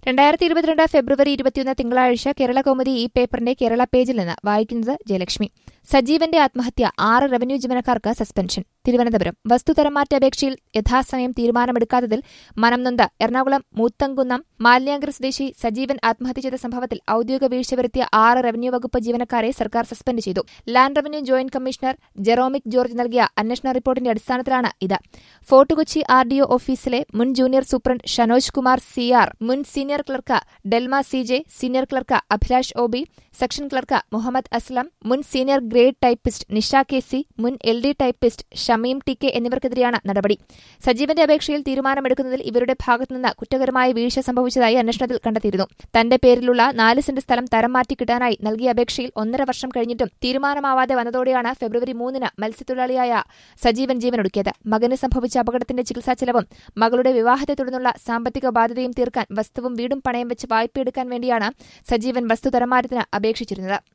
രണ്ടായിരത്തി ഇരുപത്തിരണ്ട് ഫെബ്രുവരി ഇരുപത്തിയൊന്ന് തിങ്കളാഴ്ച കേരള കൗമുദി ഈ പേപ്പറിന്റെ കേരള പേജിൽ നിന്ന് വായിക്കുന്നത് ജയലക്ഷ്മി സജീവന്റെ ആത്മഹത്യ ആറ് റവന്യൂ ജീവനക്കാർക്ക് സസ്പെൻഷൻ തിരുവനന്തപുരം വസ്തുതരംമാറ്റ അപേക്ഷയിൽ യഥാസമയം തീരുമാനമെടുക്കാത്തതിൽ മനം നൊന്ത എറണാകുളം മൂത്തങ്കുന്നം മാലിന്യാങ്കർ സ്വദേശി സജീവൻ ആത്മഹത്യ ചെയ്ത സംഭവത്തിൽ ഔദ്യോഗിക വീഴ്ച വരുത്തിയ ആറ് റവന്യൂ വകുപ്പ് ജീവനക്കാരെ സർക്കാർ സസ്പെൻഡ് ചെയ്തു ലാൻഡ് റവന്യൂ ജോയിന്റ് കമ്മീഷണർ ജെറോമിക് ജോർജ് നൽകിയ അന്വേഷണ റിപ്പോർട്ടിന്റെ അടിസ്ഥാനത്തിലാണ് ഇത് Fort Kochi R D O ഓഫീസിലെ മുൻ junior superintendent Shanoj Kumar C R മുൻ senior clerk Delma C J senior clerk Abhilash O B section clerk Muhammad Aslam മുൻ senior grade typist Nisha K C മുൻ L D typist Shameem T K എന്നിവർക്കെതിരെയാണ് നടപടി സജീവന്റെ അപേക്ഷയിൽ തീരുമാനമെടുക്കുന്നതിൽ ഇവരുടെ ഭാഗത്തുനിന്ന് കുറ്റകരമായ വീഴ്ച സംഭവിച്ചതായി അന്വേഷണത്തിൽ കണ്ടെത്തിയിരുന്നു തന്റെ പേരിലുള്ള നാല് സെന്റ് സ്ഥലം തരം മാറ്റി കിട്ടാനായി നൽകിയ അപേക്ഷയിൽ ഒന്നര വർഷം കഴിഞ്ഞിട്ടും തീരുമാനമാവാതെ വന്നതോടെയാണ് ഫെബ്രുവരി മൂന്നിന് മത്സ്യത്തൊഴിലാളിയായ സജീവൻ ജീവനൊടുക്കിയത് മകന് സംഭവിച്ച അപകടത്തിന്റെ ചികിത്സാ ചെലവും മകളുടെ വിവാഹത്തെ തുടർന്നുള്ള സാമ്പത്തിക ബാധ്യതയും തീർക്കാൻ വസ്തുവും വീടും പണയം വെച്ച് വായ്പയെടുക്കാൻ വേണ്ടിയാണ് സജീവൻ വസ്തു തരംമാറ്റത്തിന് അപേക്ഷിച്ചിരുന്നത്